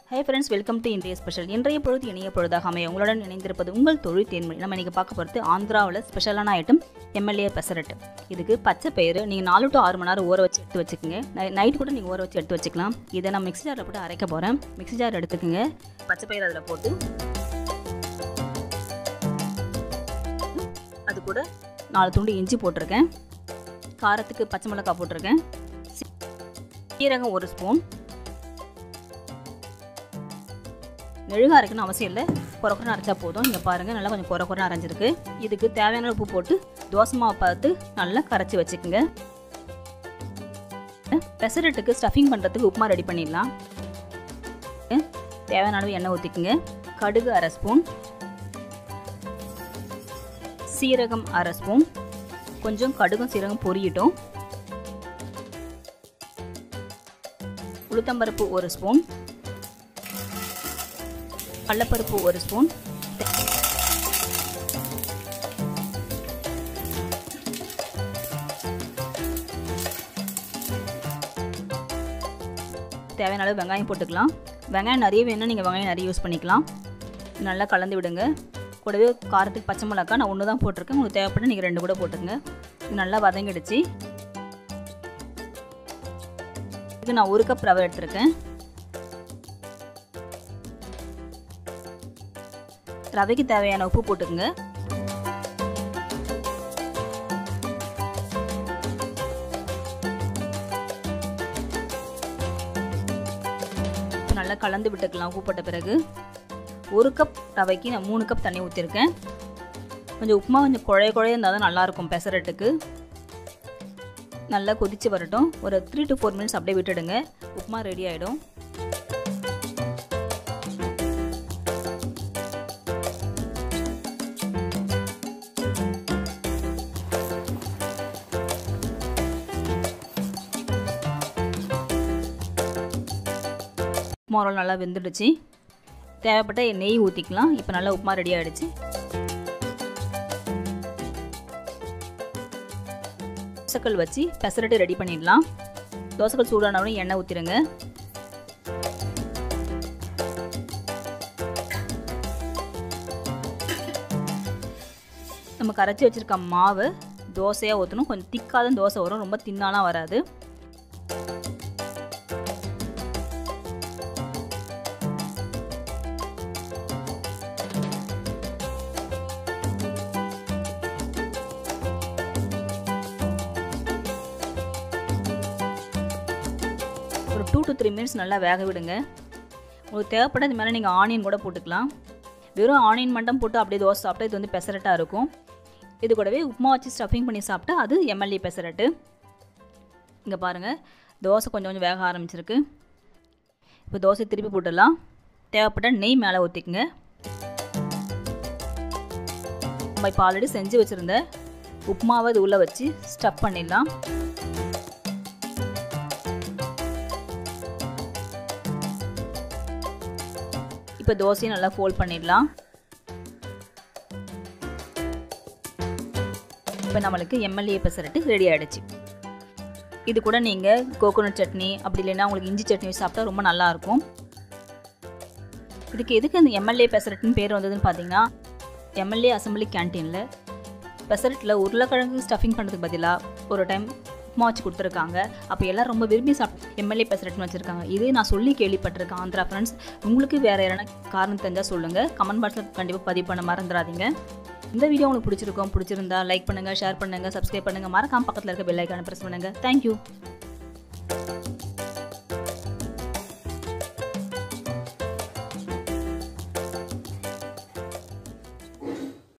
high friends welcome to இன்றைய special இன்றைய பொழுது இணைய பொழுதாக அமைய உங்களுடன் இணைந்திருப்பது உங்கள் தொழில் தேன்மொழி நம்ம இன்றைக்கி பார்க்க போகிறது ஆந்திராவில் ஸ்பெஷலான ஐட்டம் எம்எல்ஏ பெசரட்டு இதுக்கு பச்சை பயிறு நீங்கள் நாலு டு ஆறு மணி நேரம் ஊற வச்சு எடுத்து வச்சுக்கோங்க நைட் கூட நீங்கள் ஊற வச்சு எடுத்து வச்சுக்கலாம் இதை நான் மிக்ஸி ஜாரில் போட்டு அரைக்க போகிறேன் மிக்ஸி ஜார் எடுத்துக்கோங்க பச்சை பயிறு அதில் போட்டு அது கூட நாலு துண்டு இஞ்சி போட்டிருக்கேன் காரத்துக்கு பச்சை மிளகாய் போட்டிருக்கேன் சீரகம் ஒரு ஸ்பூன் மெழுகா அரைக்கணும் அவசியம் இல்லை குறை குறை அரைச்சா போதும் இங்கே பாருங்கள் நல்லா கொஞ்சம் குறை குறை அரைஞ்சிருக்கு இதுக்கு தேவையான உப்பு போட்டு தோசை மாவு பார்த்து நல்லா கரைச்சி வச்சுக்கோங்க பெசரட்டுக்கு ஸ்டஃபிங் பண்ணுறதுக்கு உப்புமா ரெடி பண்ணிடலாம் தேவையான அளவு எண்ணெய் ஊற்றிக்குங்க கடுகு அரை ஸ்பூன் சீரகம் அரை ஸ்பூன் கொஞ்சம் கடுகும் சீரகம் பொரியட்டும் உளுத்தம்பருப்பு ஒரு ஸ்பூன் கடலப்பருப்பு ஒரு ஸ்பூன் தேவையான அளவு வெங்காயம் போட்டுக்கலாம் வெங்காயம் நிறைய வேணும்னா நீங்கள் வெங்காயம் நிறைய யூஸ் பண்ணிக்கலாம் நல்லா கலந்து விடுங்க கூடவே காரத்துக்கு பச்சை மிளகா நான் ஒன்று தான் போட்டிருக்கேன் உங்களுக்கு தேவைப்பட்டு நீங்கள் ரெண்டு கூட போட்டுங்க இது நல்லா வதங்கிடுச்சு இது நான் ஒரு கப் ரவை எடுத்திருக்கேன் ரவைக்கு தேவையான உப்பு போட்டுக்கோங்க நல்லா கலந்து விட்டுக்கலாம் உப்பு போட்ட பிறகு ஒரு கப் ரவைக்கு நான் மூணு கப் தண்ணி ஊற்றிருக்கேன் கொஞ்சம் உப்புமா கொஞ்சம் குழைய குழைய இருந்தால் தான் நல்லாயிருக்கும் பெசரட்டுக்கு நல்லா கொதித்து வரட்டும் ஒரு த்ரீ டு ஃபோர் மினிட்ஸ் அப்படியே விட்டுடுங்க உப்புமா ரெடி ஆகிடும் உப்புமா ரோல் நல்லா வெந்துடுச்சு தேவைப்பட்ட நெய் ஊற்றிக்கலாம் இப்போ நல்லா உப்புமா ரெடி ஆகிடுச்சு தோசைக்கல் வச்சு பெசரட்டு ரெடி பண்ணிடலாம் தோசைக்கல் சூடானவனும் எண்ணெய் ஊற்றிடுங்க நம்ம கரைச்சி வச்சுருக்க மாவு தோசையாக ஊற்றணும் கொஞ்சம் திக்காக தோசை வரும் ரொம்ப தின்னாலாம் வராது ஒரு டூ டு த்ரீ மினிட்ஸ் நல்லா வேக விடுங்க உங்களுக்கு தேவைப்பட இது மேலே நீங்கள் ஆனியன் கூட போட்டுக்கலாம் வெறும் ஆனியன் மட்டும் போட்டு அப்படியே தோசை சாப்பிட்டா இது வந்து பெசரட்டாக இருக்கும் இது கூடவே உப்புமா வச்சு ஸ்டஃபிங் பண்ணி சாப்பிட்டா அது எம்எல்ஏ பெசரட்டு இங்கே பாருங்கள் தோசை கொஞ்சம் கொஞ்சம் வேக ஆரம்பிச்சிருக்கு இப்போ தோசை திருப்பி போட்டுடலாம் தேவைப்பட்ட நெய் மேலே ஊற்றிக்குங்க நம்ம இப்போ ஆல்ரெடி செஞ்சு வச்சுருந்த உப்புமாவை இது உள்ளே வச்சு ஸ்டஃப் பண்ணிடலாம் இப்போ தோசையை நல்லா ஃபோல்ட் பண்ணிடலாம் இப்போ நம்மளுக்கு எம்எல்ஏ பெசரட்டு ரெடி ஆகிடுச்சு இது கூட நீங்கள் கோகோனட் சட்னி அப்படி இல்லைன்னா உங்களுக்கு இஞ்சி சட்னி சாப்பிட்டா ரொம்ப நல்லாயிருக்கும் இதுக்கு எதுக்கு இந்த எம்எல்ஏ பெசரட்டுன்னு பேர் வந்ததுன்னு பார்த்தீங்கன்னா எம்எல்ஏ அசம்பிளி கேன்டீனில் பெசரட்டில் உருளைக்கிழங்கு ஸ்டஃபிங் பண்ணுறதுக்கு பதிலாக ஒரு டைம் உப்புமா வச்சு கொடுத்துருக்காங்க அப்போ எல்லாம் ரொம்ப விரும்பி சாப்பிட்டு எம்எல்ஏ பெசரட்னு வச்சுருக்காங்க இது நான் சொல்லி கேள்விப்பட்டிருக்கேன் ஆந்திரா ஃப்ரெண்ட்ஸ் உங்களுக்கு வேறு யாரான காரணம் தெரிஞ்சால் சொல்லுங்கள் கமெண்ட் பாக்ஸில் கண்டிப்பாக பதிவு பண்ண மறந்துடாதீங்க இந்த வீடியோ உங்களுக்கு பிடிச்சிருக்கோம் பிடிச்சிருந்தா லைக் பண்ணுங்கள் ஷேர் பண்ணுங்கள் சப்ஸ்கிரைப் பண்ணுங்கள் மறக்காம பக்கத்தில் இருக்க பெல் ஐக்கான ப்ரெஸ் பண்ணுங்கள் தேங்க்யூ